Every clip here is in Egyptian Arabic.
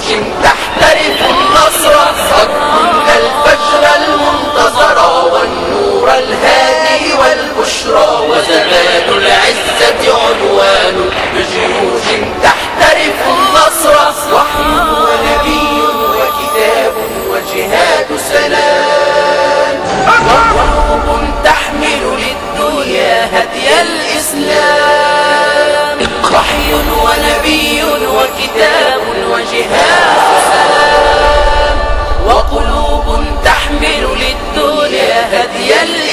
بجيوش تحترف النصر قد كنا الفجر المنتظر والنور الهادي والبشرى وزمان العزة عنوان بجيوش تحترف النصر وحي ونبي وكتاب وجهاد سلام وقلوب تحمل للدنيا هدي الإسلام وحي ونبي وكتاب وجهاد سلام وقلوب تحمل للدنيا هدي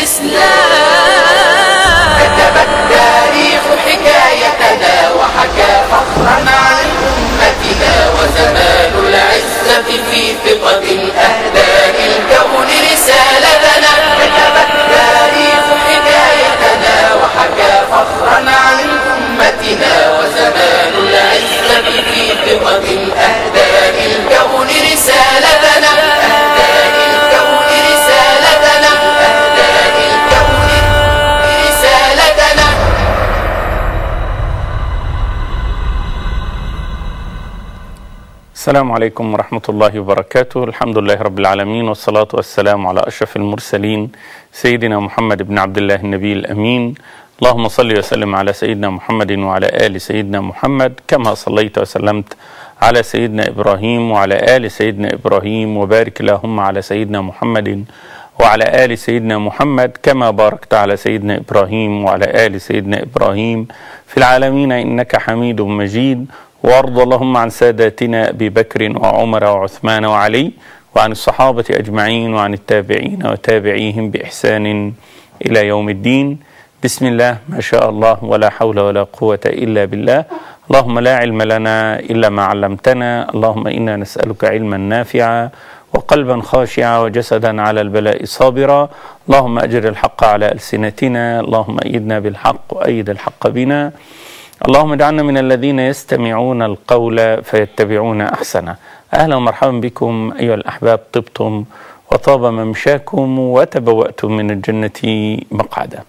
الإسلام كتب التاريخ حكايتنا وحكى فخرا عن أمتنا وزمان العزة في ثقة أهداء الكون رسالتنا كتب التاريخ حكايتنا وحكى فخرا عن أمتنا وزمان العزة في ثقة أهداء الكون رسالتنا أهداء الكون رسالتنا أهداء الكون رسالتنا السلام عليكم ورحمة الله وبركاته الحمد لله رب العالمين والصلاة والسلام على أشرف المرسلين سيدنا محمد بن عبد الله النبي الأمين اللهم صل وسلم على سيدنا محمد وعلى آل سيدنا محمد كما صليت وسلمت على سيدنا إبراهيم وعلى آل سيدنا إبراهيم وبارك اللهم على سيدنا محمد وعلى آل سيدنا محمد كما باركت على سيدنا إبراهيم وعلى آل سيدنا إبراهيم في العالمين إنك حميد مجيد وارض اللهم عن ساداتنا أبي بكر وعمر وعثمان وعلي وعن الصحابة أجمعين وعن التابعين وتابعيهم بإحسان إلى يوم الدين بسم الله ما شاء الله ولا حول ولا قوة إلا بالله اللهم لا علم لنا إلا ما علمتنا اللهم إنا نسألك علما نافعا وقلبا خاشعا وجسدا على البلاء صابرا اللهم أجر الحق على ألسنتنا اللهم أيدنا بالحق وأيد الحق بنا اللهم اجعلنا من الذين يستمعون القول فيتبعون أحسنه أهلا ومرحبا بكم أيها الأحباب طبتم وطاب ممشاكم وتبوأتم من الجنة مقعدا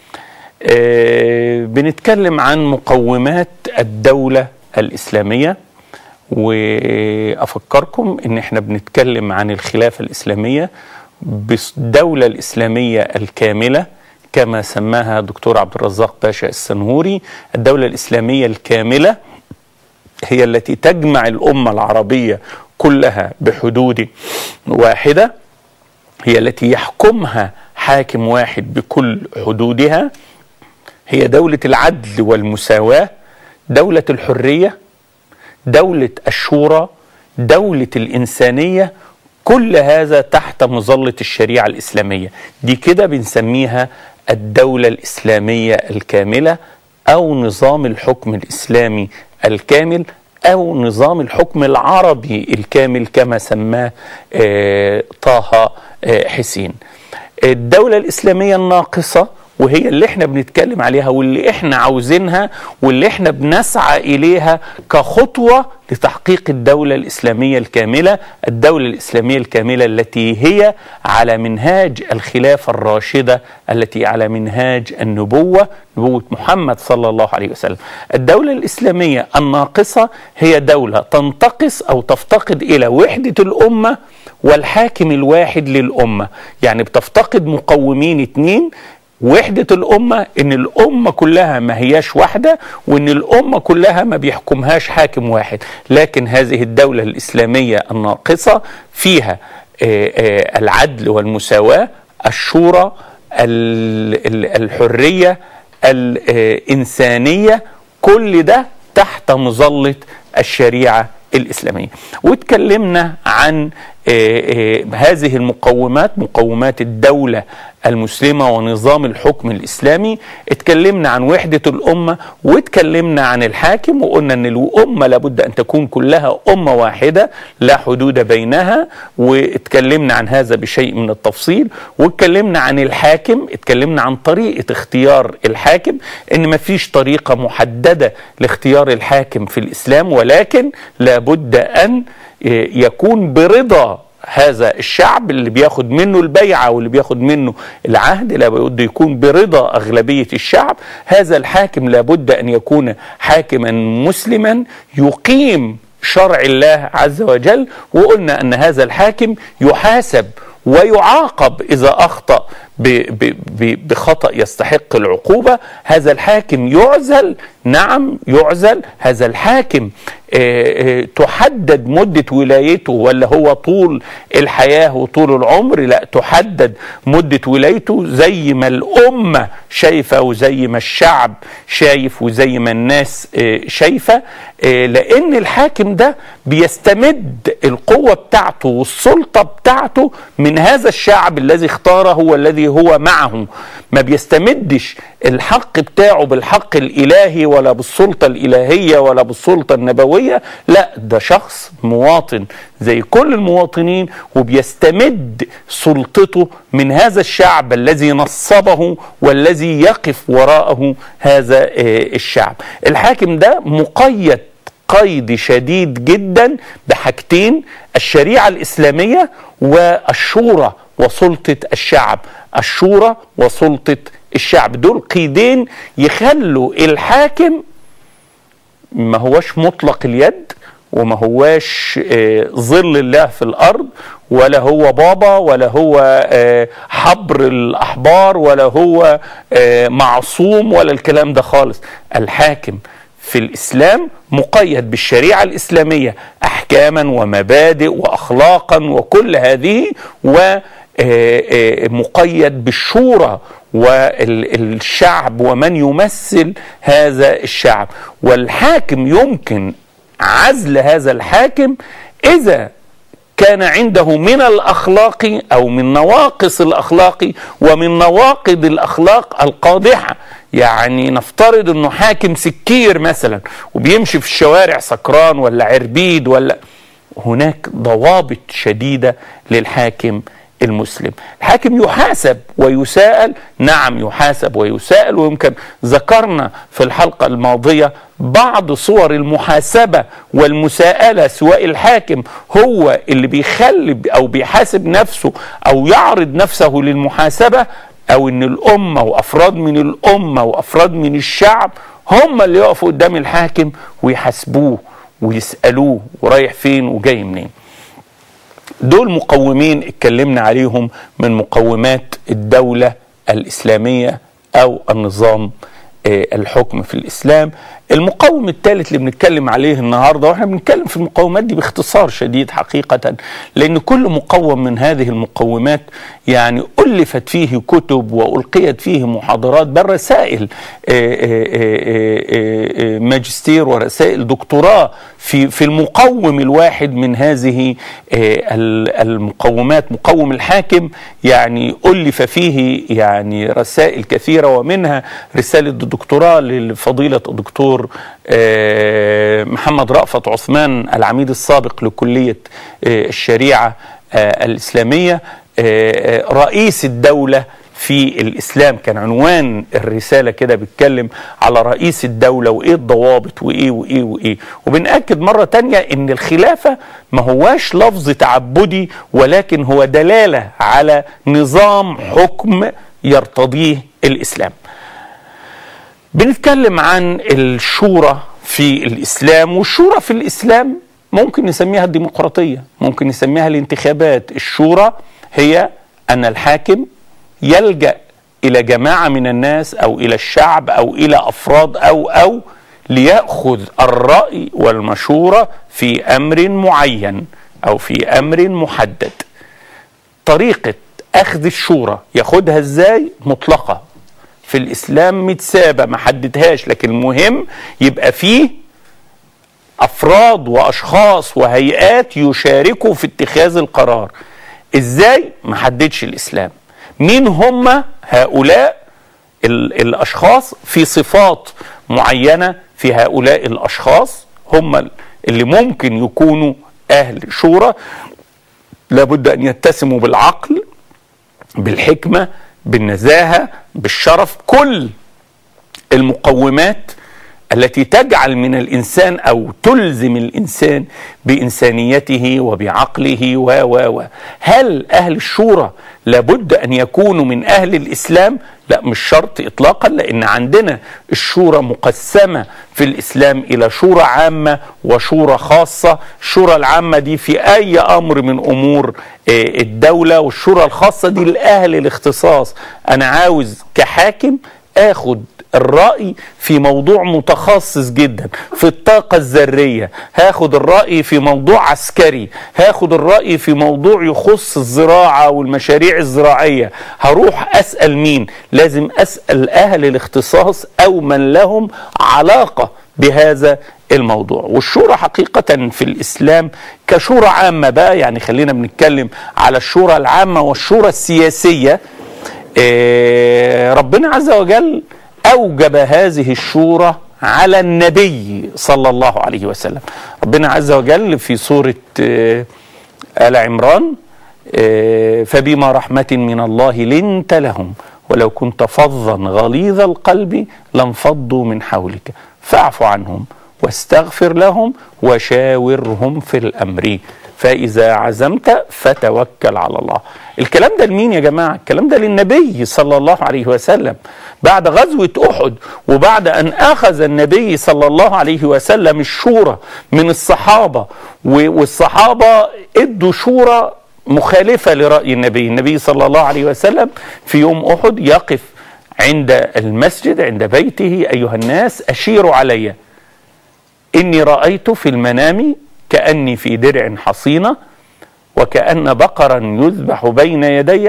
آه، بنتكلم عن مقومات الدولة الإسلامية وأفكركم إن إحنا بنتكلم عن الخلافة الإسلامية بالدولة الإسلامية الكاملة كما سماها دكتور عبد الرزاق باشا السنهوري الدولة الإسلامية الكاملة هي التي تجمع الأمة العربية كلها بحدود واحدة هي التي يحكمها حاكم واحد بكل حدودها هي دولة العدل والمساواة دولة الحرية دولة الشورى دولة الإنسانية كل هذا تحت مظلة الشريعة الإسلامية دي كده بنسميها الدولة الإسلامية الكاملة أو نظام الحكم الإسلامي الكامل أو نظام الحكم العربي الكامل كما سماه آه، طه آه، حسين الدولة الإسلامية الناقصة وهي اللي احنا بنتكلم عليها واللي احنا عاوزينها واللي احنا بنسعى اليها كخطوه لتحقيق الدوله الاسلاميه الكامله، الدوله الاسلاميه الكامله التي هي على منهاج الخلافه الراشده التي على منهاج النبوه، نبوه محمد صلى الله عليه وسلم. الدوله الاسلاميه الناقصه هي دوله تنتقص او تفتقد الى وحده الامه والحاكم الواحد للامه، يعني بتفتقد مقومين اتنين وحدة الأمة إن الأمة كلها ما هياش واحدة وإن الأمة كلها ما بيحكمهاش حاكم واحد لكن هذه الدولة الإسلامية الناقصة فيها آه، آه، العدل والمساواة الشورى ال- ال- الحرية الإنسانية كل ده تحت مظلة الشريعة الإسلامية واتكلمنا عن آه، آه، هذه المقومات مقومات الدولة المسلمة ونظام الحكم الإسلامي اتكلمنا عن وحدة الأمة واتكلمنا عن الحاكم وقلنا أن الأمة لابد أن تكون كلها أمة واحدة لا حدود بينها واتكلمنا عن هذا بشيء من التفصيل واتكلمنا عن الحاكم اتكلمنا عن طريقة اختيار الحاكم ان مفيش طريقة محددة لاختيار الحاكم في الإسلام ولكن لابد أن يكون برضا هذا الشعب اللي بياخد منه البيعة واللي بياخد منه العهد لابد يكون برضا أغلبية الشعب هذا الحاكم لابد أن يكون حاكما مسلما يقيم شرع الله عز وجل وقلنا ان هذا الحاكم يحاسب ويعاقب اذا اخطا بخطا يستحق العقوبه هذا الحاكم يعزل نعم يعزل هذا الحاكم تحدد مده ولايته ولا هو طول الحياه وطول العمر لا تحدد مده ولايته زي ما الامه شايفه وزي ما الشعب شايف وزي ما الناس شايفه لان الحاكم ده بيستمد القوه بتاعته والسلطه بتاعته من هذا الشعب الذي اختاره والذي هو معه ما بيستمدش الحق بتاعه بالحق الالهي ولا بالسلطه الالهيه ولا بالسلطه النبويه لا ده شخص مواطن زي كل المواطنين وبيستمد سلطته من هذا الشعب الذي نصبه والذي يقف وراءه هذا الشعب الحاكم ده مقيد قيد شديد جدا بحاجتين الشريعه الاسلاميه والشورى وسلطه الشعب الشورى وسلطه الشعب دول قيدين يخلوا الحاكم ما هوش مطلق اليد وما هواش ظل الله في الارض ولا هو بابا ولا هو حبر الاحبار ولا هو معصوم ولا الكلام ده خالص الحاكم في الاسلام مقيد بالشريعه الاسلاميه احكاما ومبادئ واخلاقا وكل هذه ومقيد بالشورى والشعب ومن يمثل هذا الشعب والحاكم يمكن عزل هذا الحاكم اذا كان عنده من الاخلاق او من نواقص الاخلاق ومن نواقض الاخلاق القادحه يعني نفترض انه حاكم سكير مثلا وبيمشي في الشوارع سكران ولا عربيد ولا هناك ضوابط شديده للحاكم المسلم الحاكم يحاسب ويساءل نعم يحاسب ويساءل ويمكن ذكرنا في الحلقة الماضية بعض صور المحاسبة والمساءلة سواء الحاكم هو اللي بيخلي أو بيحاسب نفسه أو يعرض نفسه للمحاسبة أو إن الأمة وأفراد من الأمة وأفراد من الشعب هم اللي يقفوا قدام الحاكم ويحاسبوه ويسألوه ورايح فين وجاي منين دول مقومين اتكلمنا عليهم من مقومات الدولة الإسلامية أو النظام الحكم في الإسلام المقوم الثالث اللي بنتكلم عليه النهارده واحنا بنتكلم في المقومات دي باختصار شديد حقيقه لان كل مقوم من هذه المقومات يعني الفت فيه كتب والقيت فيه محاضرات بل رسائل ماجستير ورسائل دكتوراه في في المقوم الواحد من هذه المقومات مقوم الحاكم يعني الف فيه يعني رسائل كثيره ومنها رساله الدكتوراه لفضيله الدكتور الدكتور محمد رأفت عثمان العميد السابق لكلية الشريعة الإسلامية رئيس الدولة في الإسلام كان عنوان الرسالة كده بيتكلم على رئيس الدولة وإيه الضوابط وإيه وإيه وإيه وبنأكد مرة تانية إن الخلافة ما هواش لفظ تعبدي ولكن هو دلالة على نظام حكم يرتضيه الإسلام بنتكلم عن الشورى في الاسلام والشورى في الاسلام ممكن نسميها الديمقراطيه ممكن نسميها الانتخابات الشورى هي ان الحاكم يلجا الى جماعه من الناس او الى الشعب او الى افراد او او لياخذ الراي والمشوره في امر معين او في امر محدد طريقه اخذ الشورى ياخدها ازاي مطلقه في الاسلام متسابه ما حددهاش لكن المهم يبقى فيه افراد واشخاص وهيئات يشاركوا في اتخاذ القرار ازاي ما حددش الاسلام مين هم هؤلاء الاشخاص في صفات معينه في هؤلاء الاشخاص هم اللي ممكن يكونوا اهل شورى لابد ان يتسموا بالعقل بالحكمه بالنزاهه بالشرف كل المقومات التي تجعل من الانسان او تلزم الانسان بانسانيته وبعقله و و و هل اهل الشورى لابد ان يكونوا من اهل الاسلام لا مش شرط اطلاقا لان عندنا الشورى مقسمه في الاسلام الى شورى عامه وشورى خاصه الشورى العامه دي في اي امر من امور آه، الدوله والشورى الخاصه دي لاهل الاختصاص انا عاوز كحاكم اخد الرأي في موضوع متخصص جدا في الطاقة الذرية هاخد الرأي في موضوع عسكري هاخد الرأي في موضوع يخص الزراعة والمشاريع الزراعية هروح أسأل مين لازم أسأل أهل الاختصاص أو من لهم علاقة بهذا الموضوع والشورى حقيقة في الإسلام كشورى عامة بقى يعني خلينا بنتكلم على الشورى العامة والشورى السياسية إيه ربنا عز وجل أوجب هذه الشورى على النبي صلى الله عليه وسلم ربنا عز وجل في سورة آه، آل عمران آه، فبما رحمة من الله لنت لهم ولو كنت فظا غليظ القلب لانفضوا من حولك فاعف عنهم واستغفر لهم وشاورهم في الأمر فإذا عزمت فتوكل على الله الكلام ده لمين يا جماعة الكلام ده للنبي صلى الله عليه وسلم بعد غزوة أحد وبعد أن أخذ النبي صلى الله عليه وسلم الشورى من الصحابة و- والصحابة ادوا شورى مخالفة لرأي النبي النبي صلى الله عليه وسلم في يوم أحد يقف عند المسجد عند بيته أيها الناس أشيروا علي إني رأيت في المنام كأني في درع حصينة وكأن بقرا يذبح بين يدي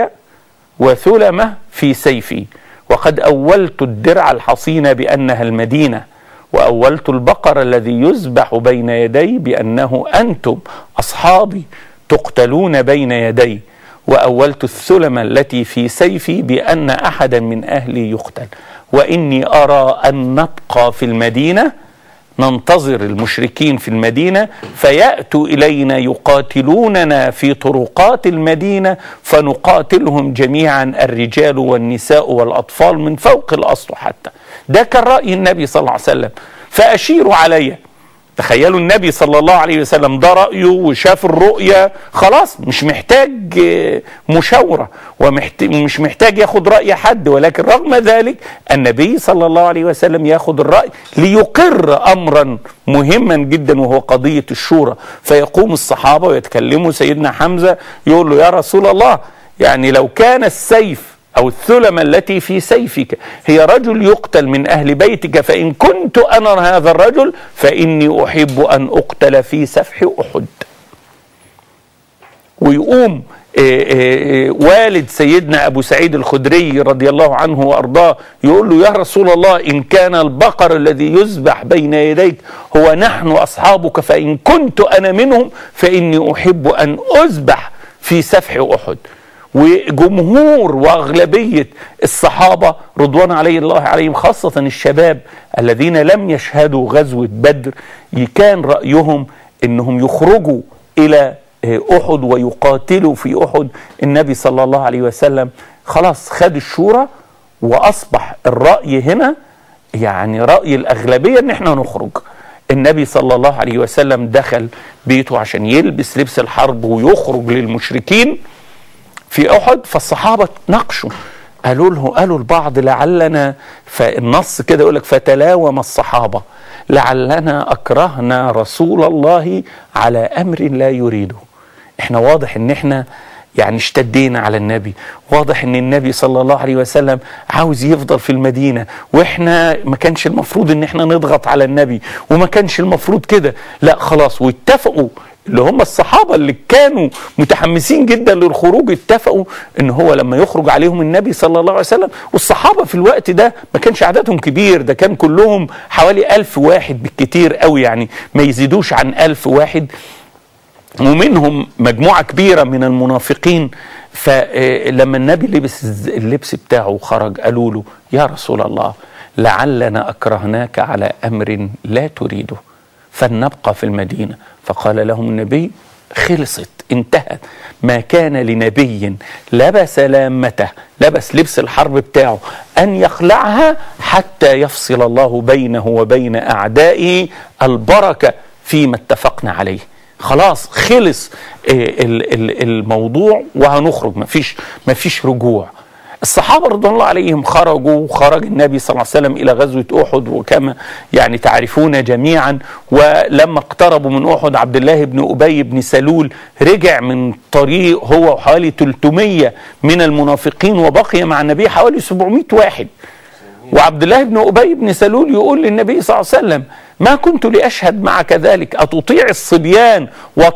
وثلمة في سيفي وقد أولت الدرع الحصين بأنها المدينة وأولت البقر الذي يذبح بين يدي بأنه أنتم أصحابي تقتلون بين يدي وأولت الثلم التي في سيفي بأن أحدا من أهلي يقتل وإني أرى أن نبقى في المدينة ننتظر المشركين في المدينة فيأتوا إلينا يقاتلوننا في طرقات المدينة فنقاتلهم جميعا الرجال والنساء والأطفال من فوق الأسطح حتى ده كان رأي النبي صلى الله عليه وسلم فأشيروا علي تخيلوا النبي صلى الله عليه وسلم ده رأيه وشاف الرؤية خلاص مش محتاج آه، مشاورة ومش محتاج ياخد رأي حد ولكن رغم ذلك النبي صلى الله عليه وسلم ياخد الرأي ليقر أمرا مهما جدا وهو قضية الشورى فيقوم الصحابة ويتكلموا سيدنا حمزة يقول له يا رسول الله يعني لو كان السيف أو الثلم التي في سيفك هي رجل يقتل من أهل بيتك فإن كنت أنا هذا الرجل فإني أحب أن أقتل في سفح أحد ويقوم آه، آه، آه، والد سيدنا أبو سعيد الخدري رضي الله عنه وأرضاه يقول له يا رسول الله إن كان البقر الذي يذبح بين يديك هو نحن أصحابك فإن كنت أنا منهم فإني أحب أن أذبح في سفح أحد وجمهور واغلبيه الصحابه رضوان علي الله عليهم خاصه الشباب الذين لم يشهدوا غزوه بدر كان رايهم انهم يخرجوا الى احد ويقاتلوا في احد النبي صلى الله عليه وسلم خلاص خد الشورى واصبح الراي هنا يعني راي الاغلبيه ان احنا نخرج النبي صلى الله عليه وسلم دخل بيته عشان يلبس لبس الحرب ويخرج للمشركين في احد فالصحابه ناقشوا قالوا له قالوا البعض لعلنا فالنص كده يقول لك فتلاوم الصحابه لعلنا اكرهنا رسول الله على امر لا يريده احنا واضح ان احنا يعني اشتدينا على النبي واضح ان النبي صلى الله عليه وسلم عاوز يفضل في المدينة واحنا ما كانش المفروض ان احنا نضغط على النبي وما كانش المفروض كده لا خلاص واتفقوا اللي هم الصحابة اللي كانوا متحمسين جدا للخروج اتفقوا ان هو لما يخرج عليهم النبي صلى الله عليه وسلم والصحابة في الوقت ده ما كانش عددهم كبير ده كان كلهم حوالي ألف واحد بالكتير قوي يعني ما يزيدوش عن ألف واحد ومنهم مجموعة كبيرة من المنافقين فلما النبي لبس اللبس بتاعه وخرج قالوا له يا رسول الله لعلنا أكرهناك على أمر لا تريده فلنبقى في المدينة فقال لهم النبي خلصت انتهت ما كان لنبي لبس لامته لبس لبس الحرب بتاعه ان يخلعها حتى يفصل الله بينه وبين اعدائه البركه فيما اتفقنا عليه خلاص خلص ال- ال- الموضوع وهنخرج مفيش مفيش رجوع الصحابة رضي الله عليهم خرجوا وخرج النبي صلى الله عليه وسلم إلى غزوة أحد وكما يعني تعرفون جميعا ولما اقتربوا من أحد عبد الله بن أبي بن سلول رجع من طريق هو وحوالي 300 من المنافقين وبقي مع النبي حوالي 700 واحد وعبد الله بن أبي بن سلول يقول للنبي صلى الله عليه وسلم ما كنت لأشهد معك ذلك أتطيع الصبيان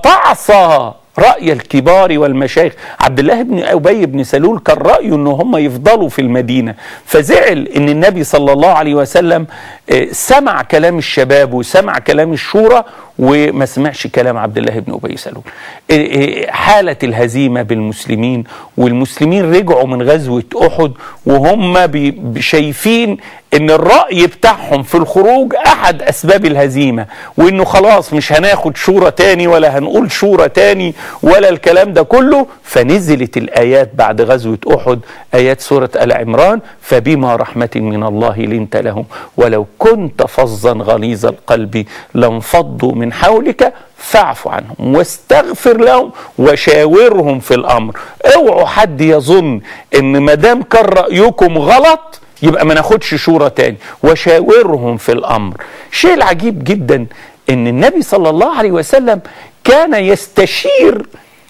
وتعصى رأي الكبار والمشايخ عبد الله بن أبي بن سلول كان رأيه أن هم يفضلوا في المدينة فزعل أن النبي صلى الله عليه وسلم آه، سمع كلام الشباب وسمع كلام الشورى وما سمعش كلام عبد الله بن أبي سلول آه، آه، حالة الهزيمة بالمسلمين والمسلمين رجعوا من غزوة أحد وهم بي- بي- شايفين ان الرأي بتاعهم في الخروج احد اسباب الهزيمة وانه خلاص مش هناخد شورى تاني ولا هنقول شورى تاني ولا الكلام ده كله فنزلت الايات بعد غزوة احد ايات سورة ال عمران فبما رحمة من الله لنت لهم ولو كنت فظا غليظ القلب لانفضوا من حولك فاعف عنهم واستغفر لهم وشاورهم في الامر اوعوا حد يظن ان ما دام كان رايكم غلط يبقى ما ناخدش شورى تاني وشاورهم في الامر شيء العجيب جدا ان النبي صلى الله عليه وسلم كان يستشير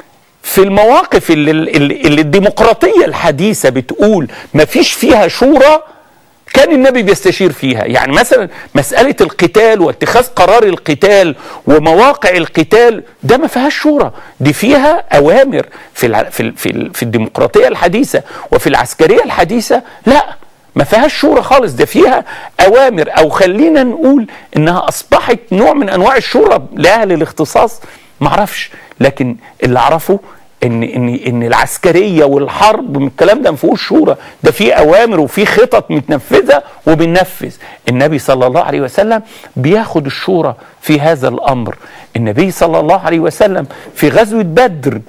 في المواقف اللي, اللي, اللي الديمقراطيه الحديثه بتقول ما فيش فيها شورى كان النبي بيستشير فيها يعني مثلا مسألة القتال واتخاذ قرار القتال ومواقع القتال ده ما فيهاش شورى دي فيها أوامر في, الع... في, ال... في, ال... في الديمقراطية الحديثة وفي العسكرية الحديثة لا ما فيهاش شورى خالص ده فيها أوامر أو خلينا نقول إنها أصبحت نوع من أنواع الشورى لأهل الاختصاص معرفش لكن اللي أعرفه ان ان ان العسكريه والحرب من الكلام ده ما فيهوش شورى ده في اوامر وفي خطط متنفذه وبننفذ النبي صلى الله عليه وسلم بياخد الشورى في هذا الامر النبي صلى الله عليه وسلم في غزوه بدر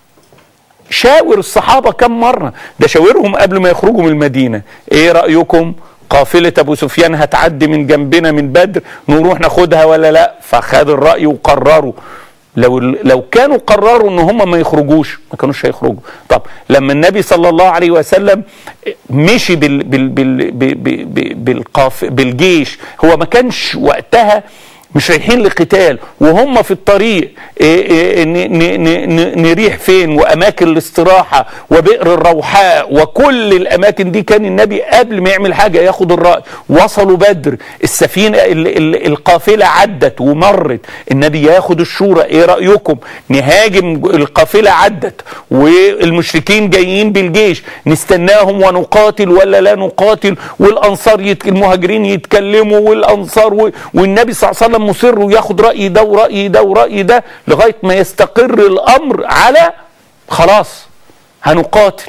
شاور الصحابه كم مره ده شاورهم قبل ما يخرجوا من المدينه ايه رايكم قافلة أبو سفيان هتعدي من جنبنا من بدر نروح ناخدها ولا لا فخد الرأي وقرروا لو لو كانوا قرروا ان هم ما يخرجوش ما كانوش هيخرجوا طب لما النبي صلى الله عليه وسلم مشي بال بال بال بال بال بالقاف بالجيش هو ما كانش وقتها مش رايحين لقتال وهم في الطريق إيه إيه ن- ن- ن- نريح فين واماكن الاستراحه وبئر الروحاء وكل الاماكن دي كان النبي قبل ما يعمل حاجه ياخد الراي وصلوا بدر السفينه ال- ال- القافله عدت ومرت النبي ياخد الشورى ايه رايكم نهاجم القافله عدت والمشركين جايين بالجيش نستناهم ونقاتل ولا لا نقاتل والانصار يت... المهاجرين يتكلموا والانصار و... والنبي صلى الله عليه وسلم مصر وياخد راي ده وراي ده وراي ده لغايه ما يستقر الامر على خلاص هنقاتل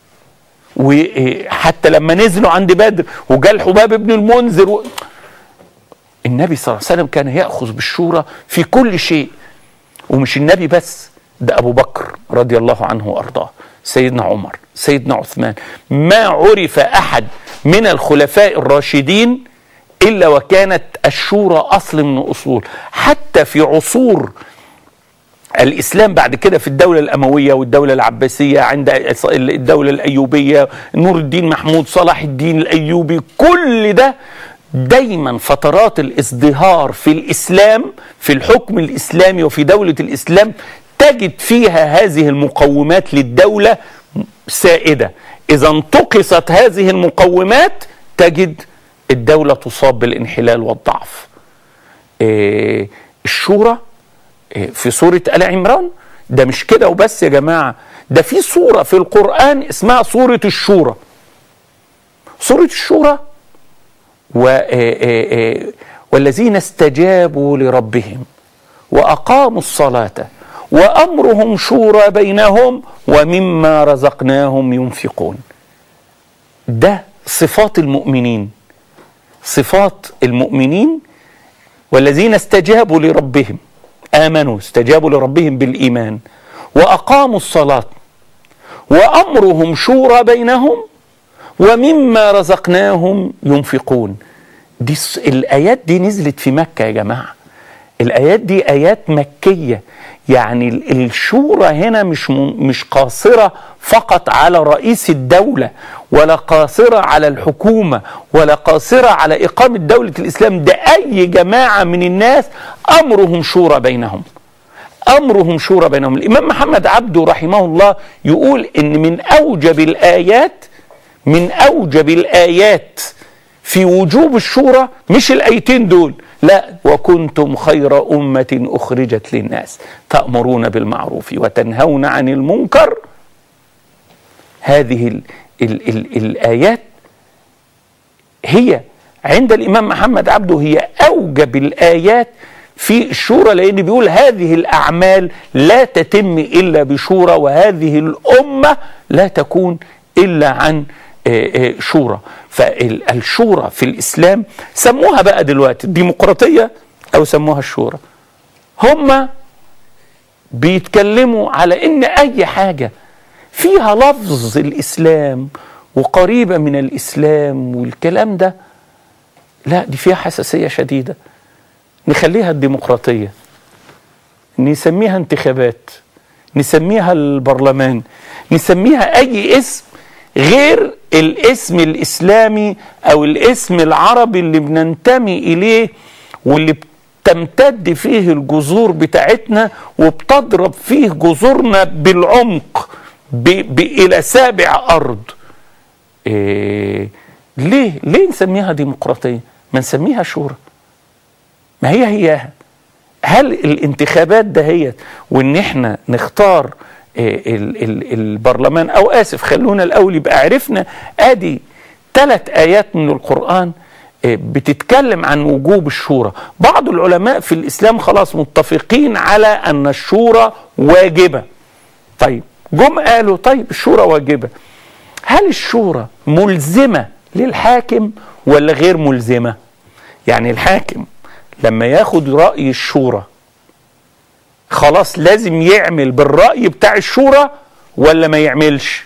وحتى لما نزلوا عند بدر وجاء الحباب بن المنذر و... النبي صلى الله عليه وسلم كان ياخذ بالشورى في كل شيء ومش النبي بس ده ابو بكر رضي الله عنه وارضاه سيدنا عمر سيدنا عثمان ما عرف احد من الخلفاء الراشدين الا وكانت الشورى اصل من اصول حتى في عصور الاسلام بعد كده في الدوله الامويه والدوله العباسيه عند الدوله الايوبيه نور الدين محمود صلاح الدين الايوبي كل ده دايما فترات الازدهار في الاسلام في الحكم الاسلامي وفي دوله الاسلام تجد فيها هذه المقومات للدوله سائده اذا انتقصت هذه المقومات تجد الدوله تصاب بالانحلال والضعف إيه الشورى إيه في سوره ال عمران ده مش كده وبس يا جماعه ده في سوره في القران اسمها سوره الشورى سوره الشورى و والذين استجابوا لربهم واقاموا الصلاه وامرهم شورى بينهم ومما رزقناهم ينفقون ده صفات المؤمنين صفات المؤمنين والذين استجابوا لربهم امنوا استجابوا لربهم بالايمان واقاموا الصلاه وامرهم شورى بينهم ومما رزقناهم ينفقون دي الس- الايات دي نزلت في مكه يا جماعه الايات دي ايات مكيه يعني ال- الشورى هنا مش م- مش قاصره فقط على رئيس الدوله ولا قاصره على الحكومه ولا قاصره على اقامه دوله الاسلام ده اي جماعه من الناس امرهم شورى بينهم امرهم شورى بينهم الامام محمد عبده رحمه الله يقول ان من اوجب الايات من اوجب الايات في وجوب الشورى مش الايتين دول لا وكنتم خير امه اخرجت للناس تامرون بالمعروف وتنهون عن المنكر هذه ال ال ال الايات هي عند الامام محمد عبده هي اوجب الايات في الشورى لان بيقول هذه الاعمال لا تتم الا بشورى وهذه الامه لا تكون الا عن آه، آه، شورى فالشورى في الاسلام سموها بقى دلوقتي الديمقراطيه او سموها الشورى هم بيتكلموا على ان اي حاجه فيها لفظ الاسلام وقريبه من الاسلام والكلام ده لا دي فيها حساسيه شديده نخليها الديمقراطيه نسميها انتخابات نسميها البرلمان نسميها اي اسم غير الاسم الاسلامي او الاسم العربي اللي بننتمي اليه واللي بتمتد فيه الجذور بتاعتنا وبتضرب فيه جذورنا بالعمق ب... ب... الى سابع ارض إيه... ليه ليه نسميها ديمقراطيه ما نسميها شورى ما هي هياها هل الانتخابات دهيت وان احنا نختار إيه، ال- ال- البرلمان او اسف خلونا الاول يبقى عرفنا ادي ثلاث ايات من القران إيه، بتتكلم عن وجوب الشورى بعض العلماء في الاسلام خلاص متفقين على ان الشورى واجبه طيب جم قالوا طيب الشورى واجبه هل الشورى ملزمه للحاكم ولا غير ملزمه يعني الحاكم لما ياخد راي الشورى خلاص لازم يعمل بالراي بتاع الشورى ولا ما يعملش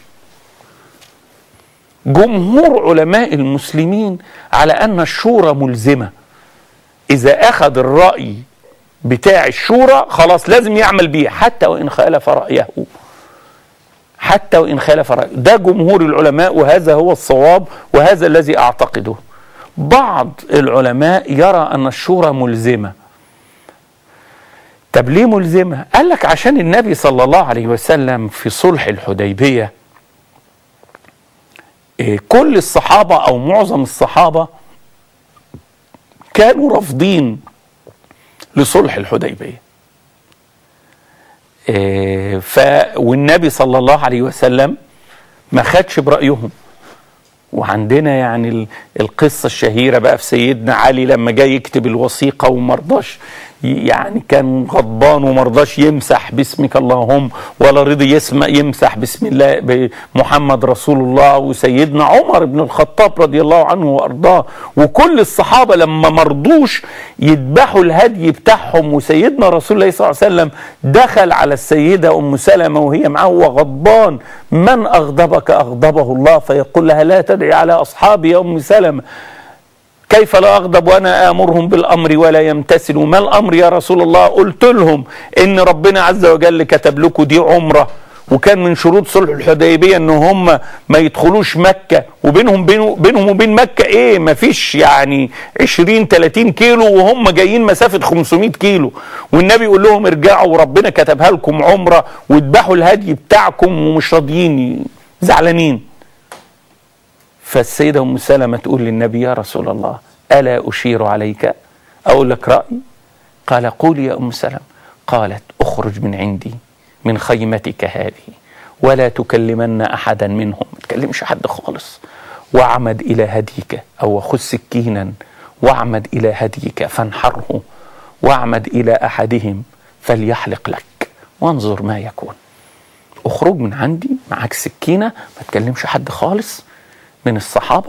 جمهور علماء المسلمين على ان الشورى ملزمه اذا اخذ الراي بتاع الشورى خلاص لازم يعمل بيه حتى وان خالف رايه حتى وان خالف رايه ده جمهور العلماء وهذا هو الصواب وهذا الذي اعتقده بعض العلماء يرى ان الشورى ملزمه طب ليه ملزمه قال لك عشان النبي صلى الله عليه وسلم في صلح الحديبيه إيه، كل الصحابه او معظم الصحابه كانوا رافضين لصلح الحديبيه إيه، ف والنبي صلى الله عليه وسلم ما خدش برايهم وعندنا يعني ال- القصة الشهيرة بقى في سيدنا علي لما جاي يكتب الوثيقة ومرضاش ي- يعني كان غضبان ومرضاش يمسح باسمك اللهم ولا رضي يسمع يمسح بسم الله محمد رسول الله وسيدنا عمر بن الخطاب رضي الله عنه وارضاه وكل الصحابة لما مرضوش يذبحوا الهدي بتاعهم وسيدنا رسول الله صلى الله عليه وسلم دخل على السيدة ام سلمة وهي معه وغضبان من اغضبك اغضبه الله فيقول لها لا تدعي على اصحابي يا ام سلمة كيف لا اغضب وانا امرهم بالامر ولا يمتثلوا ما الامر يا رسول الله قلت لهم ان ربنا عز وجل كتب لكم دي عمره وكان من شروط صلح الحديبيه ان هم ما يدخلوش مكه وبينهم بينه بينهم وبين مكه ايه ما فيش يعني 20 30 كيلو وهم جايين مسافه 500 كيلو والنبي يقول لهم ارجعوا وربنا كتبها لكم عمره واذبحوا الهدي بتاعكم ومش راضيين زعلانين فالسيدة أم سلمة تقول للنبي يا رسول الله ألا أشير عليك أقول لك رأي قال قولي يا أم سلمة قالت أخرج من عندي من خيمتك هذه ولا تكلمن أحدا منهم ما تكلمش حد خالص واعمد إلى هديك أو خذ سكينا واعمد إلى هديك فانحره واعمد إلى أحدهم فليحلق لك وانظر ما يكون اخرج من عندي معاك سكينه ما تكلمش حد خالص من الصحابه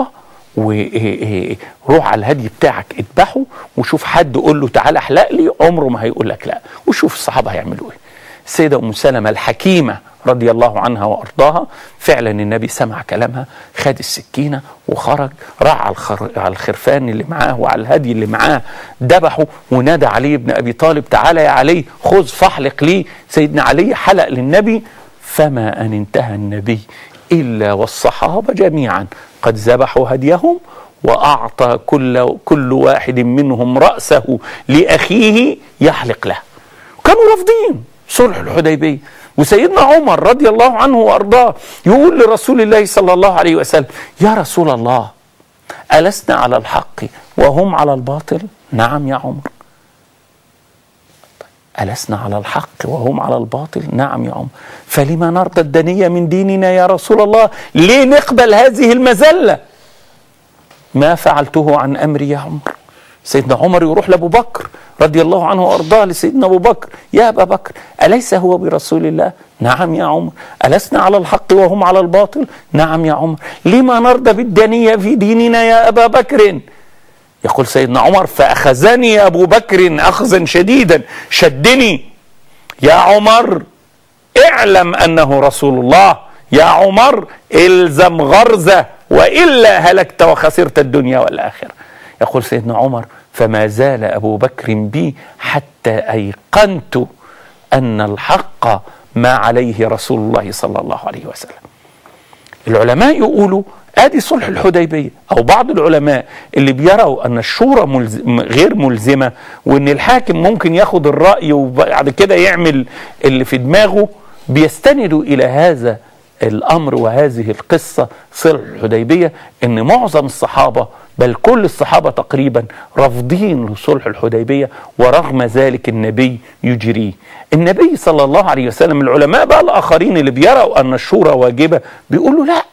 وروح على الهدي بتاعك اذبحه وشوف حد قول له تعالى احلق لي عمره ما هيقول لك لا وشوف الصحابه هيعملوا ايه السيده ام سلمه الحكيمه رضي الله عنها وارضاها فعلا النبي سمع كلامها خد السكينه وخرج راح على الخر... على الخرفان اللي معاه وعلى الهدي اللي معاه ذبحه ونادى علي بن ابي طالب تعالى يا علي خذ فاحلق لي سيدنا علي حلق للنبي فما ان انتهى النبي الا والصحابه جميعا قد ذبحوا هديهم واعطى كل كل واحد منهم راسه لاخيه يحلق له كانوا رافضين صلح الحديبيه وسيدنا عمر رضي الله عنه وارضاه يقول لرسول الله صلى الله عليه وسلم يا رسول الله ألسنا على الحق وهم على الباطل نعم يا عمر ألسنا على الحق وهم على الباطل نعم يا عمر فلما نرضى الدنية من ديننا يا رسول الله ليه نقبل هذه المذلة ما فعلته عن أمري يا عمر سيدنا عمر يروح لأبو بكر رضي الله عنه وارضاه لسيدنا ابو بكر يا ابا بكر اليس هو برسول الله نعم يا عمر ألسنا على الحق وهم على الباطل نعم يا عمر لما نرضى بالدنية في ديننا يا أبا بكر يقول سيدنا عمر فأخذني أبو بكر أخذا شديدا شدني يا عمر اعلم أنه رسول الله يا عمر الزم غرزة وإلا هلكت وخسرت الدنيا والآخرة يقول سيدنا عمر فما زال ابو بكر بي حتى ايقنت ان الحق ما عليه رسول الله صلى الله عليه وسلم. العلماء يقولوا ادي صلح الحديبيه او بعض العلماء اللي بيروا ان الشورى ملزم غير ملزمه وان الحاكم ممكن ياخد الراي وبعد كده يعمل اللي في دماغه بيستندوا الى هذا الامر وهذه القصه صلح الحديبيه ان معظم الصحابه بل كل الصحابه تقريبا رافضين لصلح الحديبيه ورغم ذلك النبي يجريه. النبي صلى الله عليه وسلم العلماء بقى الاخرين اللي بيروا ان الشورى واجبه بيقولوا لا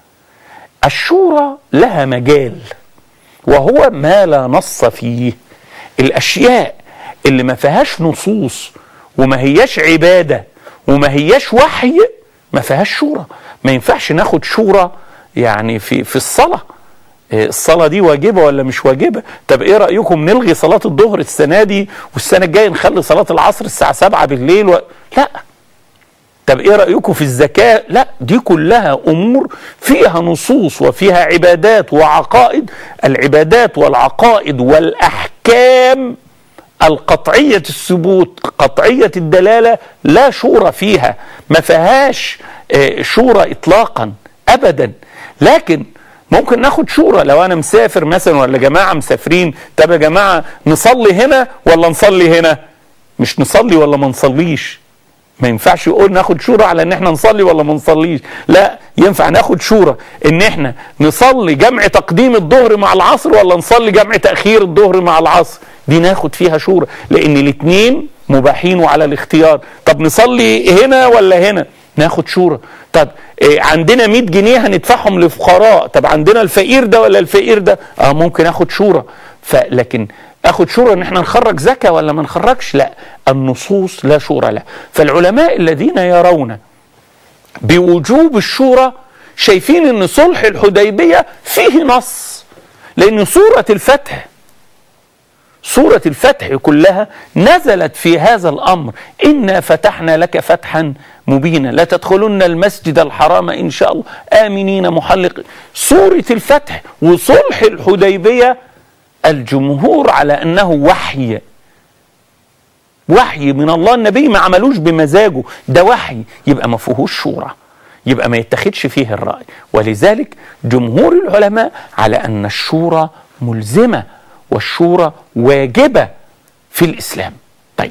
الشورى لها مجال وهو ما لا نص فيه الاشياء اللي ما فيهاش نصوص وما هياش عباده وما هياش وحي ما فيهاش شورى ما ينفعش ناخد شورى يعني في في الصلاه الصلاة دي واجبة ولا مش واجبة طب ايه رأيكم نلغي صلاة الظهر السنة دي والسنة الجاية نخلي صلاة العصر الساعة 7 بالليل و... لا طب ايه رأيكم في الزكاة لا دي كلها امور فيها نصوص وفيها عبادات وعقائد العبادات والعقائد والاحكام القطعية الثبوت قطعية الدلالة لا شورى فيها ما فيهاش شورى اطلاقا ابدا لكن ممكن ناخد شورى لو انا مسافر مثلا ولا جماعه مسافرين طب يا جماعه نصلي هنا ولا نصلي هنا مش نصلي ولا ما نصليش ما ينفعش يقول ناخد شورى على ان احنا نصلي ولا ما نصليش لا ينفع ناخد شورى ان احنا نصلي جمع تقديم الظهر مع العصر ولا نصلي جمع تاخير الظهر مع العصر دي ناخد فيها شورى لان الاثنين مباحين وعلى الاختيار طب نصلي هنا ولا هنا ناخد شورى طب إيه عندنا 100 جنيه هندفعهم لفقراء طب عندنا الفقير ده ولا الفقير ده اه ممكن اخد شورى فلكن اخد شورى ان احنا نخرج زكاه ولا ما نخرجش لا النصوص لا شورى لها فالعلماء الذين يرون بوجوب الشورى شايفين ان صلح الحديبيه فيه نص لان سوره الفتح سورة الفتح كلها نزلت في هذا الأمر إنا فتحنا لك فتحا مبينا لا تدخلن المسجد الحرام إن شاء الله آمنين محلق سورة الفتح وصلح الحديبية الجمهور على أنه وحي وحي من الله النبي ما عملوش بمزاجه ده وحي يبقى ما فيهوش شورى يبقى ما يتخذش فيه الرأي ولذلك جمهور العلماء على أن الشورى ملزمة والشورى واجبة في الإسلام طيب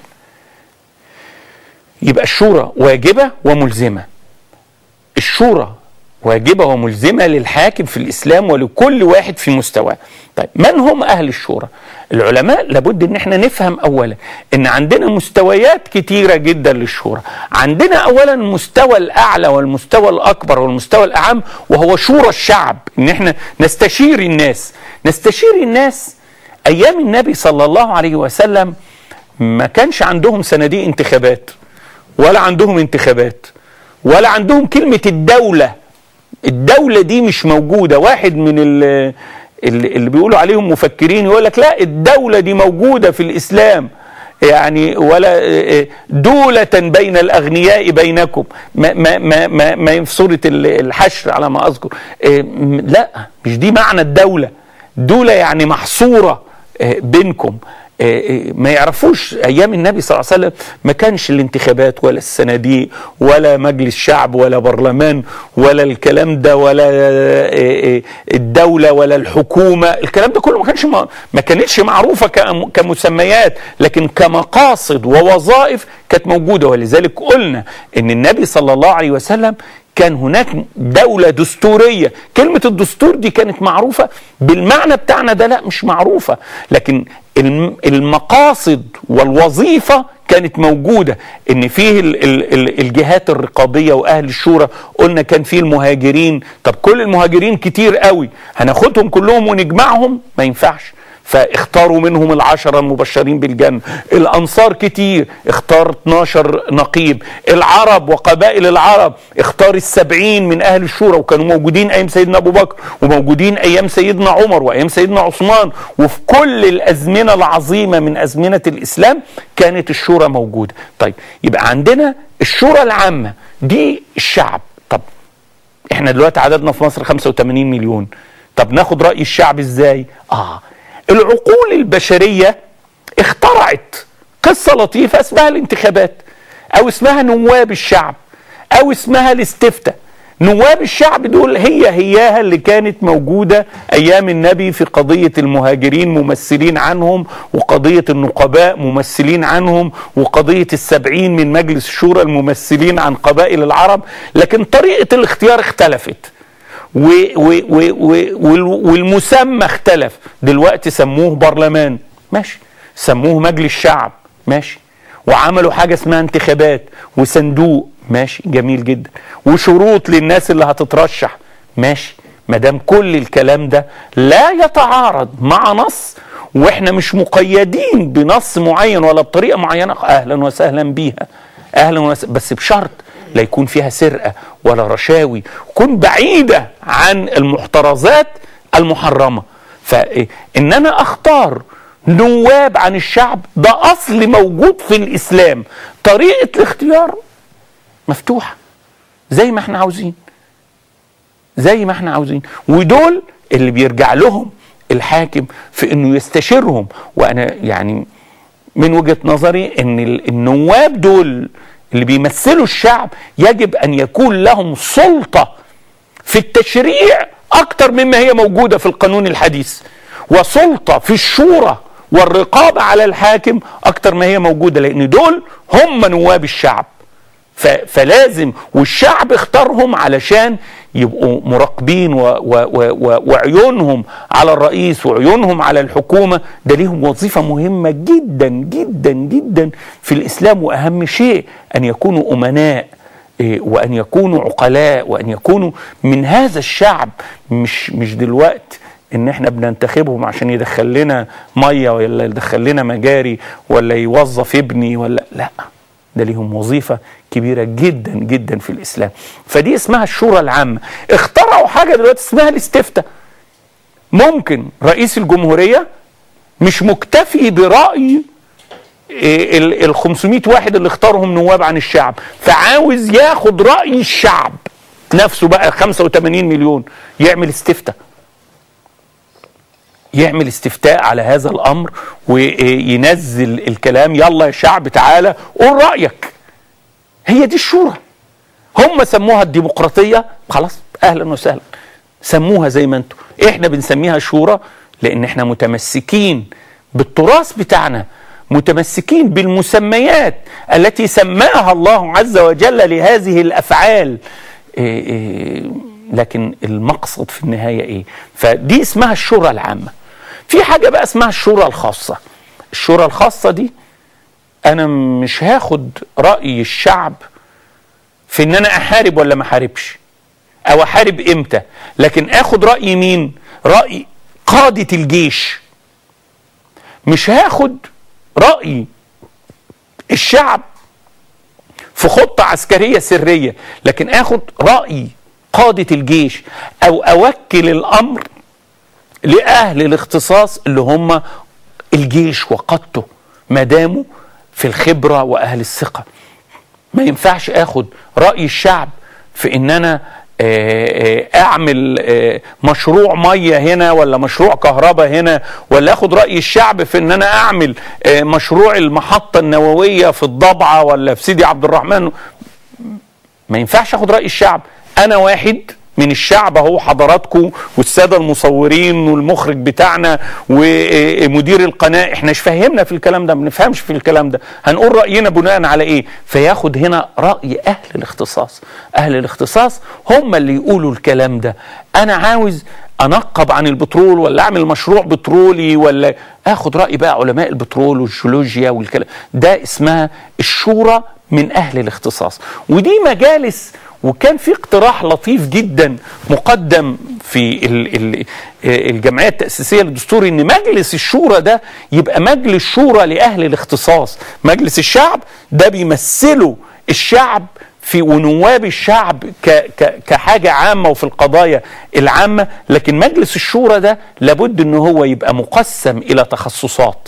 يبقى الشورى واجبة وملزمة الشورى واجبة وملزمة للحاكم في الإسلام ولكل واحد في مستواه طيب من هم أهل الشورى العلماء لابد ان احنا نفهم اولا ان عندنا مستويات كتيرة جدا للشورى عندنا اولا المستوى الاعلى والمستوى الاكبر والمستوى الاعم وهو شورى الشعب ان احنا نستشير الناس نستشير الناس ايام النبي صلى الله عليه وسلم ما كانش عندهم صناديق انتخابات ولا عندهم انتخابات ولا عندهم كلمة الدولة الدولة دي مش موجودة واحد من اللي, اللي بيقولوا عليهم مفكرين يقول لك لا الدولة دي موجودة في الإسلام يعني ولا دولة بين الأغنياء بينكم ما, ما, ما, ما, ما في سورة الحشر على ما أذكر لا مش دي معنى الدولة دولة يعني محصورة بينكم ما يعرفوش ايام النبي صلى الله عليه وسلم ما كانش الانتخابات ولا الصناديق ولا مجلس شعب ولا برلمان ولا الكلام ده ولا الدوله ولا الحكومه الكلام ده كله ما كانش ما كانتش معروفه كمسميات لكن كمقاصد ووظائف كانت موجوده ولذلك قلنا ان النبي صلى الله عليه وسلم كان هناك دولة دستورية كلمة الدستور دي كانت معروفة بالمعنى بتاعنا ده لا مش معروفة لكن المقاصد والوظيفة كانت موجودة ان فيه الجهات الرقابية واهل الشورى قلنا كان فيه المهاجرين طب كل المهاجرين كتير قوي هناخدهم كلهم ونجمعهم ما ينفعش فاختاروا منهم العشرة المبشرين بالجنة الأنصار كتير اختار 12 نقيب العرب وقبائل العرب اختار السبعين من أهل الشورى وكانوا موجودين أيام سيدنا أبو بكر وموجودين أيام سيدنا عمر وأيام سيدنا عثمان وفي كل الأزمنة العظيمة من أزمنة الإسلام كانت الشورى موجودة طيب يبقى عندنا الشورى العامة دي الشعب طب احنا دلوقتي عددنا في مصر 85 مليون طب ناخد رأي الشعب ازاي اه العقول البشرية اخترعت قصة لطيفة اسمها الانتخابات او اسمها نواب الشعب او اسمها الاستفتاء نواب الشعب دول هي هياها اللي كانت موجودة أيام النبي في قضية المهاجرين ممثلين عنهم وقضية النقباء ممثلين عنهم وقضية السبعين من مجلس الشورى الممثلين عن قبائل العرب لكن طريقة الاختيار اختلفت و و و والمسمى اختلف دلوقتي سموه برلمان ماشي سموه مجلس شعب ماشي وعملوا حاجة اسمها انتخابات وصندوق ماشي جميل جدا وشروط للناس اللي هتترشح ماشي ما دام كل الكلام ده لا يتعارض مع نص واحنا مش مقيدين بنص معين ولا بطريقه معينه اهلا وسهلا بيها اهلا وسهلا بس بشرط لا يكون فيها سرقه ولا رشاوي تكون بعيده عن المحترزات المحرمه فان انا اختار نواب عن الشعب ده اصل موجود في الاسلام طريقه الاختيار مفتوحه زي ما احنا عاوزين زي ما احنا عاوزين ودول اللي بيرجع لهم الحاكم في انه يستشيرهم وانا يعني من وجهه نظري ان النواب دول اللي بيمثلوا الشعب يجب ان يكون لهم سلطه في التشريع اكتر مما هي موجوده في القانون الحديث وسلطه في الشورى والرقابه على الحاكم اكتر ما هي موجوده لان دول هم نواب الشعب فلازم والشعب اختارهم علشان يبقوا مراقبين و و و وعيونهم على الرئيس وعيونهم على الحكومة ده ليهم وظيفة مهمة جدا جدا جدا في الإسلام وأهم شيء أن يكونوا أمناء وأن يكونوا عقلاء وأن يكونوا من هذا الشعب مش مش دلوقتي ان احنا بننتخبهم عشان يدخل لنا ميه ولا يدخل لنا مجاري ولا يوظف ابني ولا لا ده ليهم وظيفة كبيرة جدا جدا في الإسلام فدي اسمها الشورى العامة اخترعوا حاجة دلوقتي اسمها الاستفتاء ممكن رئيس الجمهورية مش مكتفي برأي ال 500 واحد اللي اختارهم نواب عن الشعب فعاوز ياخد رأي الشعب نفسه بقى 85 مليون يعمل استفتاء يعمل استفتاء على هذا الامر وينزل الكلام يلا يا شعب تعالى قول رايك هي دي الشورى هم سموها الديمقراطيه خلاص اهلا وسهلا سموها زي ما انتم احنا بنسميها شورى لان احنا متمسكين بالتراث بتاعنا متمسكين بالمسميات التي سماها الله عز وجل لهذه الافعال إيه إيه لكن المقصد في النهايه ايه فدي اسمها الشورى العامه في حاجه بقى اسمها الشورى الخاصه الشورى الخاصه دي انا مش هاخد راي الشعب في ان انا احارب ولا ما احاربش او احارب امتى لكن اخد راي مين راي قاده الجيش مش هاخد راي الشعب في خطه عسكريه سريه لكن اخد راي قاده الجيش او اوكل الامر لأهل الاختصاص اللي هم الجيش وقادته ما داموا في الخبرة وأهل الثقة ما ينفعش اخد رأي الشعب في ان انا آه، آه، اعمل آه، مشروع ميه هنا ولا مشروع كهرباء هنا ولا اخد راي الشعب في ان انا اعمل آه، مشروع المحطه النوويه في الضبعه ولا في سيدي عبد الرحمن ما ينفعش اخد راي الشعب انا واحد من الشعب اهو حضراتكم والساده المصورين والمخرج بتاعنا ومدير القناه احنا مش فاهمنا في الكلام ده ما بنفهمش في الكلام ده هنقول راينا بناء على ايه فياخد هنا راي اهل الاختصاص اهل الاختصاص هم اللي يقولوا الكلام ده انا عاوز انقب عن البترول ولا اعمل مشروع بترولي ولا اخد راي بقى علماء البترول والجيولوجيا والكلام ده اسمها الشورى من اهل الاختصاص ودي مجالس وكان في اقتراح لطيف جدا مقدم في ال- ال- الجمعيه التاسيسيه للدستور ان مجلس الشورى ده يبقى مجلس شورى لاهل الاختصاص مجلس الشعب ده بيمثله الشعب في ونواب الشعب ك ك كحاجه عامه وفي القضايا العامه لكن مجلس الشورى ده لابد ان هو يبقى مقسم الى تخصصات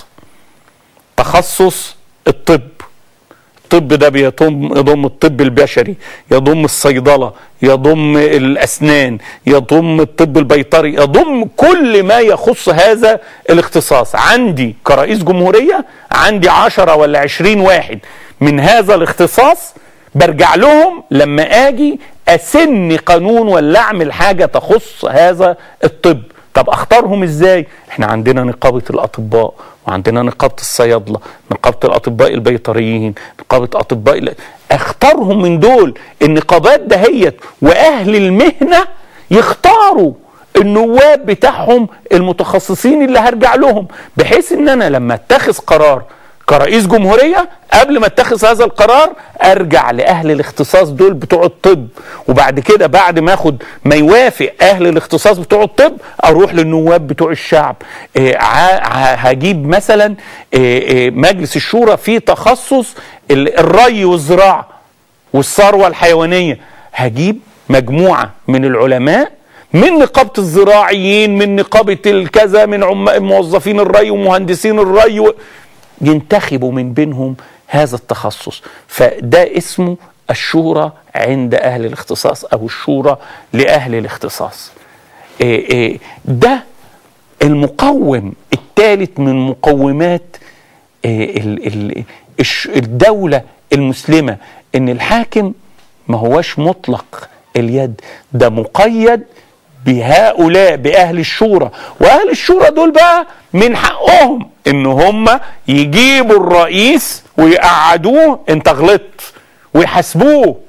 تخصص الطب الطب ده بيضم يضم الطب البشري يضم الصيدلة يضم الأسنان يضم الطب البيطري يضم كل ما يخص هذا الاختصاص عندي كرئيس جمهورية عندي عشرة ولا عشرين واحد من هذا الاختصاص برجع لهم لما اجي اسن قانون ولا اعمل حاجة تخص هذا الطب طب اختارهم ازاي احنا عندنا نقابة الاطباء وعندنا نقابة الصيادلة نقابة الاطباء البيطريين نقابة اطباء ال- اختارهم من دول النقابات دهيت واهل المهنة يختاروا النواب بتاعهم المتخصصين اللي هرجع لهم بحيث ان انا لما اتخذ قرار كرئيس جمهورية قبل ما اتخذ هذا القرار ارجع لاهل الاختصاص دول بتوع الطب وبعد كده بعد ما اخد ما يوافق اهل الاختصاص بتوع الطب اروح للنواب بتوع الشعب آه، ع- ع- هجيب مثلا آه، آه، مجلس الشورى في تخصص ال- الري والزراعة والثروة الحيوانية هجيب مجموعة من العلماء من نقابة الزراعيين من نقابة الكذا من عم- موظفين الري ومهندسين الري و... ينتخبوا من بينهم هذا التخصص فده اسمه الشورى عند أهل الاختصاص أو الشورى لأهل الاختصاص إيه إيه ده المقوم الثالث من مقومات إيه ال- ال- الش- الدولة المسلمة ان الحاكم ما هوش مطلق اليد ده مقيد بهؤلاء بأهل الشورى وأهل الشورى دول بقى من حقهم ان هم يجيبوا الرئيس ويقعدوه انت غلطت ويحاسبوه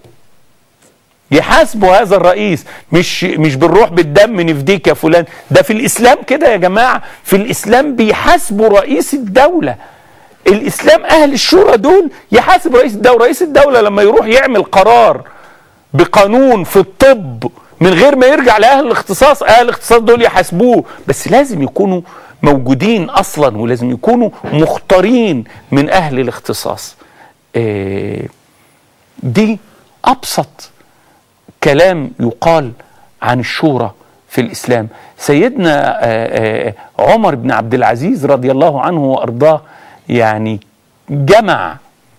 يحاسبوا هذا الرئيس مش مش بالروح بالدم نفديك يا فلان ده في الاسلام كده يا جماعه في الاسلام بيحاسبوا رئيس الدوله الاسلام اهل الشورى دول يحاسب رئيس الدوله رئيس الدوله لما يروح يعمل قرار بقانون في الطب من غير ما يرجع لاهل الاختصاص اهل الاختصاص دول يحاسبوه بس لازم يكونوا موجودين اصلا ولازم يكونوا مختارين من اهل الاختصاص إيه دي ابسط كلام يقال عن الشورى في الاسلام سيدنا آه، آه، عمر بن عبد العزيز رضي الله عنه وارضاه يعني جمع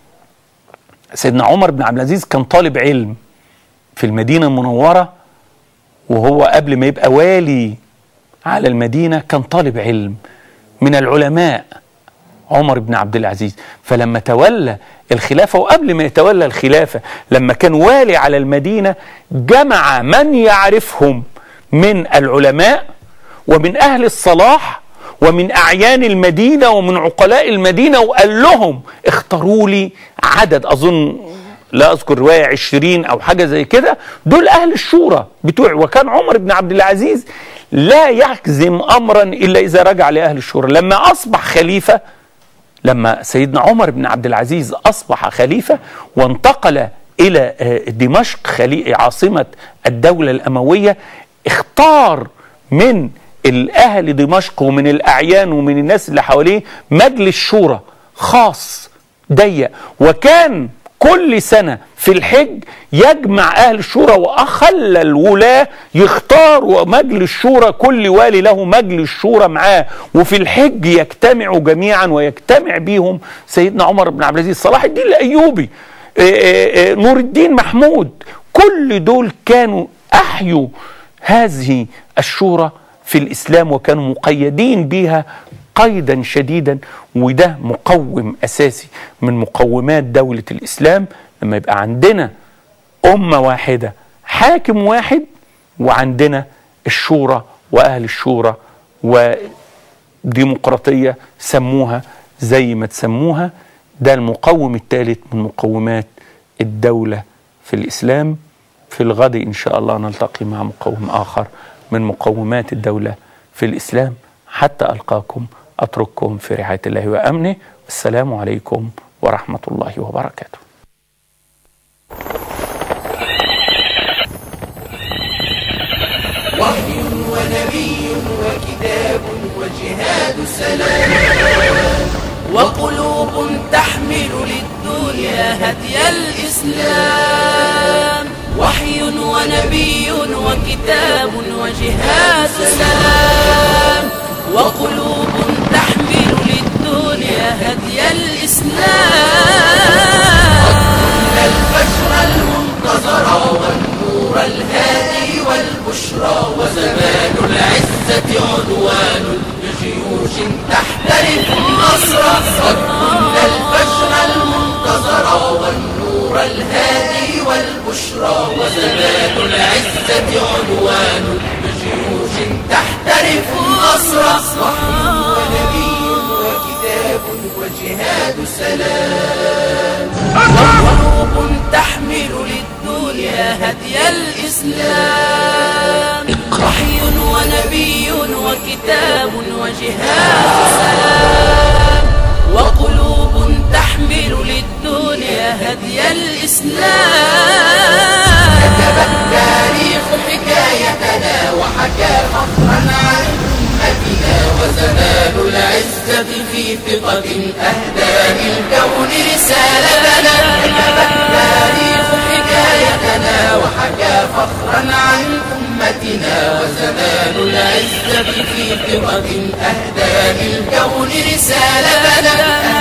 سيدنا عمر بن عبد العزيز كان طالب علم في المدينه المنوره وهو قبل ما يبقى والي على المدينه كان طالب علم من العلماء عمر بن عبد العزيز فلما تولى الخلافة وقبل ما يتولى الخلافة لما كان والي على المدينة جمع من يعرفهم من العلماء ومن أهل الصلاح ومن أعيان المدينة ومن عقلاء المدينة وقال لهم اختاروا لي عدد أظن لا أذكر رواية عشرين أو حاجة زي كده دول أهل الشورى بتوع وكان عمر بن عبد العزيز لا يحزم أمرا إلا إذا رجع لأهل الشورى لما أصبح خليفة لما سيدنا عمر بن عبد العزيز اصبح خليفه وانتقل الى آه، دمشق خلي- عاصمه الدوله الامويه اختار من الاهل دمشق ومن الاعيان ومن الناس اللي حواليه مجلس شورى خاص ضيق وكان كل سنة في الحج يجمع أهل الشورى وأخلى الولاة يختاروا مجلس شورى كل والي له مجلس شورى معاه وفي الحج يجتمعوا جميعا ويجتمع بيهم سيدنا عمر بن عبد العزيز صلاح الدين الأيوبي آه، آه، آه، نور الدين محمود كل دول كانوا أحيوا هذه الشورى في الإسلام وكانوا مقيدين بها قيدا شديدا وده مقوم أساسي من مقومات دولة الإسلام لما يبقى عندنا أمة واحدة حاكم واحد وعندنا الشورى وأهل الشورى وديمقراطية سموها زي ما تسموها ده المقوم الثالث من مقومات الدولة في الإسلام في الغد إن شاء الله نلتقي مع مقوم آخر من مقومات الدولة في الإسلام حتى ألقاكم أترككم في رعاية الله وأمنه والسلام عليكم ورحمة الله وبركاته وحي ونبي وكتاب وجهاد سلام وقلوب تحمل للدنيا هدي الإسلام وحي ونبي وكتاب وجهاد سلام وقلوب تحمل للدنيا هدي الإسلام الفجر المنتظر والنور الهادي والبشرى وزمان العزة عدوان بجيوش تحترف النصر قد كنا الفجر المنتظر والنور الهادي والبشرى وزمان العزة عدوان بجيوش تحترف النصر وحي ونبي وكتاب وجهاد سلام وقلوب تحمل للدنيا هدي الإسلام وحي ونبي وكتاب وجهاد سلام وقلوب تحمل للدنيا هدي الإسلام كتب التاريخ حكايتنا وحكى فخرا عن أمتنا وزمان العزة في ثقة أهدى للكون رسالتنا كتب التاريخ حكايتنا وحكى فخرا عن أمتنا وزمان العزة في ثقة أهدى للكون رسالتنا